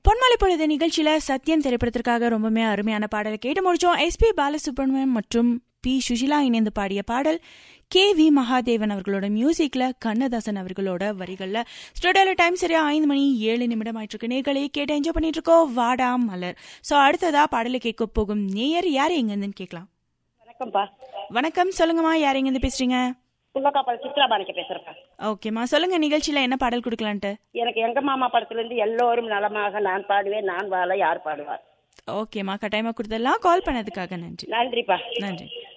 பொன்மாலை பொழுது நிகழ்ச்சியில சத்யம் திரைப்படத்திற்காக ரொம்பவே அருமையான பாடலை கேட்டு முடிச்சோம் எஸ்பி பாலசுப்ரமணியம் மற்றும் பி சுஷிலா இணைந்து பாடிய பாடல் கே வி மகாதேவன் அவர்களோட மியூசிக்ல கண்ணதாசன் அவர்களோட வரிகள்ல ஸ்டுடியோல டைம் சரியா ஐந்து மணி ஏழு நிமிடம் ஆயிட்டு இருக்கு நேர்களே கேட்டு என்ஜாய் பண்ணிட்டு இருக்கோம் வாடா மலர் சோ அடுத்ததா பாடலை கேட்க போகும் நேயர் யார் எங்க இருந்துன்னு கேட்கலாம் வணக்கம்ப்பா வணக்கம் சொல்லுங்கம்மா யார் எங்க இருந்து பேசுறீங்க புள்ளக்காப்பால் சித்ரா பாணிக்க பேசுறப்பா ஓகேம்மா சொல்லுங்க நிகழ்ச்சியில என்ன பாடல் கொடுக்கலான்ட்டு எனக்கு எங்க மாமா படத்துல இருந்து எல்லோரும் நலமாக நான் பாடுவேன் நான் வாழ யார் பாடுவார் ஓகேம்மா கட்டாயமா கொடுத்துடலாம் கால் பண்ணதுக்காக நன்றி நன்றிப்பா நன்றி